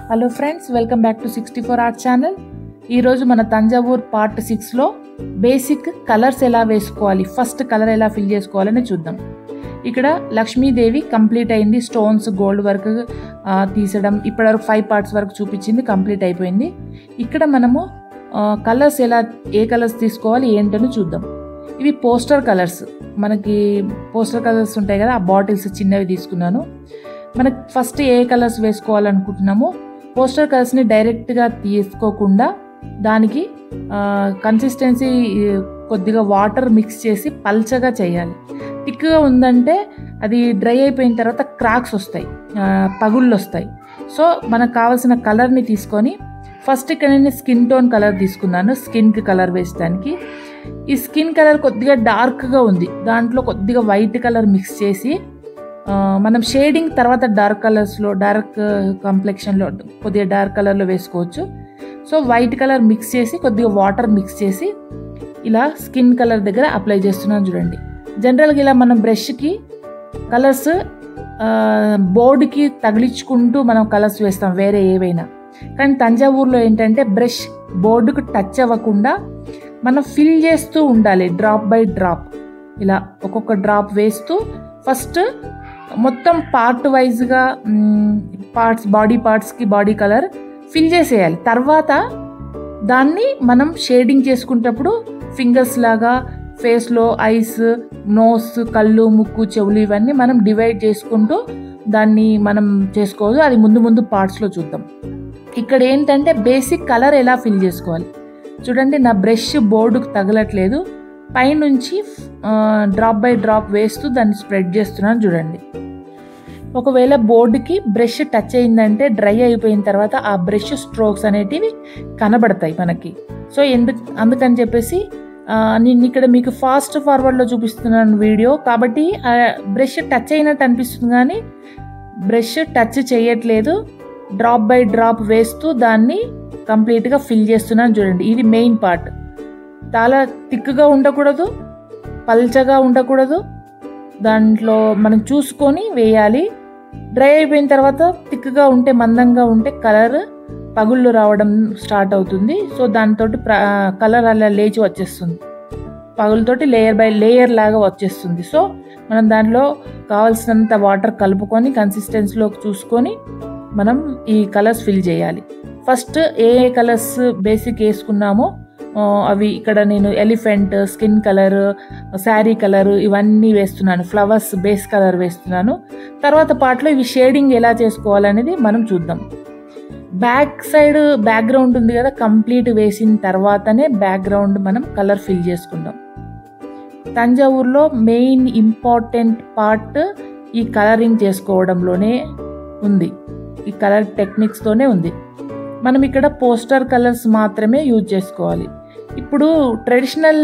hello friends welcome back to sixty four art channel ఈరోజు మన Thanjavur part సిక్స్లో basic colours ఎలా వేసుకోవాలి ఫస్ట్ కలర్ ఎలా ఫిల్ చేసుకోవాలని చూద్దాం ఇక్కడ లక్ష్మీదేవి కంప్లీట్ అయింది స్టోన్స్ గోల్డ్ వర్క్ ఆ, తీసడం ఇప్పటివరకు ఫైవ్ పార్ట్స్ వరకు చూపించింది కంప్లీట్ అయిపోయింది ఇక్కడ మనము కలర్స్ ఎలా ఏ కలర్స్ తీసుకోవాలి ఏంటని చూద్దాం ఇవి పోస్టర్ కలర్స్ మనకి పోస్టర్ కలర్స్ ఉంటాయి కదా ఆ బాటిల్స్ చిన్నవి తీసుకున్నాను మనకి ఫస్ట్ ఏ కలర్స్ వేసుకోవాలనుకుంటున్నామో పోస్టర్ కలర్స్ని డైరెక్ట్గా తీసుకోకుండా దానికి కన్సిస్టెన్సీ కొద్దిగా వాటర్ మిక్స్ చేసి పల్చగా చేయాలి థిక్గా ఉందంటే అది డ్రై అయిపోయిన తర్వాత క్రాక్స్ వస్తాయి ఆ, పగుళ్ళు వస్తాయి సో మనకు కావాల్సిన కలర్ని తీసుకొని ఫస్ట్ ఇక్కడ నేను స్కిన్ టోన్ కలర్ తీసుకున్నాను స్కిన్కి కలర్ వేసడానికి ఈ స్కిన్ కలర్ కొద్దిగా డార్క్గా ఉంది దాంట్లో కొద్దిగా వైట్ కలర్ మిక్స్ చేసి ఆ, మనం షేడింగ్ తర్వాత డార్క్ కలర్స్లో డార్క్ కాంప్లెక్షన్లో కొద్దిగా డార్క్ కలర్లో వేసుకోవచ్చు సో వైట్ కలర్ మిక్స్ చేసి కొద్దిగా వాటర్ మిక్స్ చేసి ఇలా స్కిన్ కలర్ దగ్గర అప్లై చేస్తున్నాను చూడండి జనరల్గా ఇలా మనం బ్రష్కి కలర్స్ బోర్డుకి తగిలించుకుంటూ మనం కలర్స్ వేస్తాం వేరే ఏవైనా కానీ తంజావూరులో ఏంటంటే బ్రష్ బోర్డుకు టచ్ అవ్వకుండా మనం ఫిల్ చేస్తూ ఉండాలి డ్రాప్ బై డ్రాప్ ఇలా ఒక్కొక్క డ్రాప్ వేస్తూ ఫస్ట్ మొత్తం పార్ట్ వైజ్గా పార్ట్స్ బాడీ పార్ట్స్కి బాడీ కలర్ ఫిల్ చేసేయాలి తర్వాత దాన్ని మనం షేడింగ్ చేసుకునేటప్పుడు ఫింగర్స్ లాగా ఫేస్లో ఐస్ నోస్ కళ్ళు ముక్కు చెవులు ఇవన్నీ మనం డివైడ్ చేసుకుంటూ దాన్ని మనం చేసుకోవచ్చు అది ముందు ముందు పార్ట్స్లో చూద్దాం ఇక్కడ ఏంటంటే బేసిక్ కలర్ ఎలా ఫిల్ చేసుకోవాలి చూడండి నా బ్రష్ బోర్డుకు తగలట్లేదు పైనుంచి డ్రాప్ బై డ్రాప్ వేస్తూ దాన్ని స్ప్రెడ్ చేస్తున్నాను చూడండి ఒకవేళ బోర్డుకి బ్రష్ టచ్ అయిందంటే డ్రై అయిపోయిన తర్వాత ఆ బ్రష్ స్ట్రోక్స్ అనేటివి కనబడతాయి మనకి సో ఎందుకు అందుకని చెప్పేసి ఆ, నేను ఇక్కడ మీకు ఫాస్ట్ ఫార్వర్డ్లో చూపిస్తున్నాను వీడియో కాబట్టి ఆ బ్రష్ టచ్ అయినట్టు అనిపిస్తుంది కానీ బ్రష్ టచ్ చేయట్లేదు డ్రాప్ బై డ్రాప్ వేస్తూ దాన్ని కంప్లీట్గా ఫిల్ చేస్తున్నాను చూడండి ఇది మెయిన్ పార్ట్ చాలా థిక్గా ఉండకూడదు పల్చగా ఉండకూడదు దాంట్లో మనం చూసుకొని వేయాలి డ్రై అయిపోయిన తర్వాత థిక్గా ఉంటే మందంగా ఉంటే కలర్ పగుళ్ళు రావడం స్టార్ట్ అవుతుంది సో దాంతో కలర్ అలా లేచి వచ్చేస్తుంది పగులతోటి లేయర్ బై లేయర్ లాగా వచ్చేస్తుంది సో మనం దాంట్లో కావాల్సినంత వాటర్ కలుపుకొని కన్సిస్టెన్సీలో చూసుకొని మనం ఈ కలర్స్ ఫిల్ చేయాలి ఫస్ట్ ఏ ఏ కలర్స్ బేసిక్ వేసుకున్నామో ఆ, అవి ఇక్కడ నేను elephant skin colour sari colour ఇవన్నీ వేస్తున్నాను ఫ్లవర్స్ బేస్ కలర్ వేస్తున్నాను తర్వాత పాటలో ఇవి షేడింగ్ ఎలా చేసుకోవాలనేది మనం చూద్దాం బ్యాక్ సైడ్ బ్యాక్గ్రౌండ్ ఉంది కదా కంప్లీట్ వేసిన తర్వాతనే బ్యాక్గ్రౌండ్ మనం కలర్ ఫిల్ చేసుకుందాం తంజావూరులో మెయిన్ ఇంపార్టెంట్ పార్ట్ ఈ కలరింగ్ చేసుకోవడంలోనే ఉంది ఈ కలర్ టెక్నిక్స్తోనే ఉంది మనం ఇక్కడ పోస్టర్ కలర్స్ మాత్రమే యూజ్ చేసుకోవాలి ఇప్పుడు ట్రెడిషనల్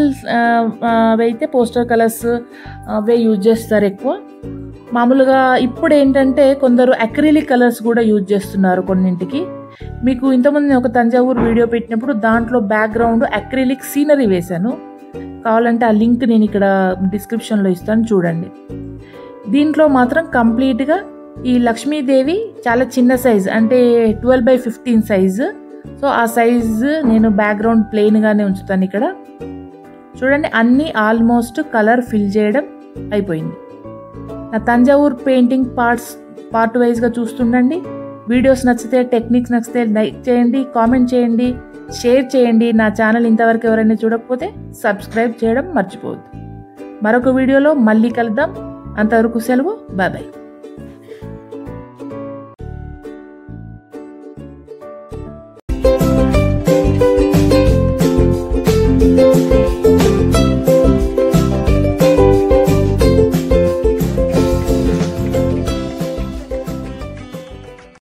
అయితే పోస్టర్ కలర్స్ అవే యూజ్ చేస్తారు ఎక్కువ మామూలుగా ఇప్పుడు ఏంటంటే కొందరు అక్రిలిక్ కలర్స్ కూడా యూజ్ చేస్తున్నారు కొన్నింటికి మీకు ఇంతకుముందు నేను ఒక తంజావూరు వీడియో పెట్టినప్పుడు దాంట్లో బ్యాక్గ్రౌండ్ అక్రిలిక్ సీనరీ వేశాను కావాలంటే ఆ లింక్ నేను ఇక్కడ డిస్క్రిప్షన్లో ఇస్తాను చూడండి దీంట్లో మాత్రం కంప్లీట్గా ఈ లక్ష్మీదేవి చాలా చిన్న సైజ్ అంటే twelve by fifteen size so ఆ సైజు నేను బ్యాక్గ్రౌండ్ ప్లెయిన్గానే ఉంచుతాను ఇక్కడ చూడండి అన్నీ ఆల్మోస్ట్ కలర్ ఫిల్ చేయడం అయిపోయింది నా తంజావూర్ పెయింటింగ్ పార్ట్స్ పార్ట్ వైజ్గా చూస్తుండండి వీడియోస్ నచ్చితే టెక్నిక్స్ నచ్చితే లైక్ చేయండి కామెంట్ చేయండి షేర్ చేయండి నా ఛానల్ ఇంతవరకు ఎవరైనా చూడకపోతే సబ్స్క్రైబ్ చేయడం మర్చిపోవద్దు మరొక వీడియోలో మళ్ళీ కలుద్దాం అంతవరకు సెలవు బాయ్ బాయ్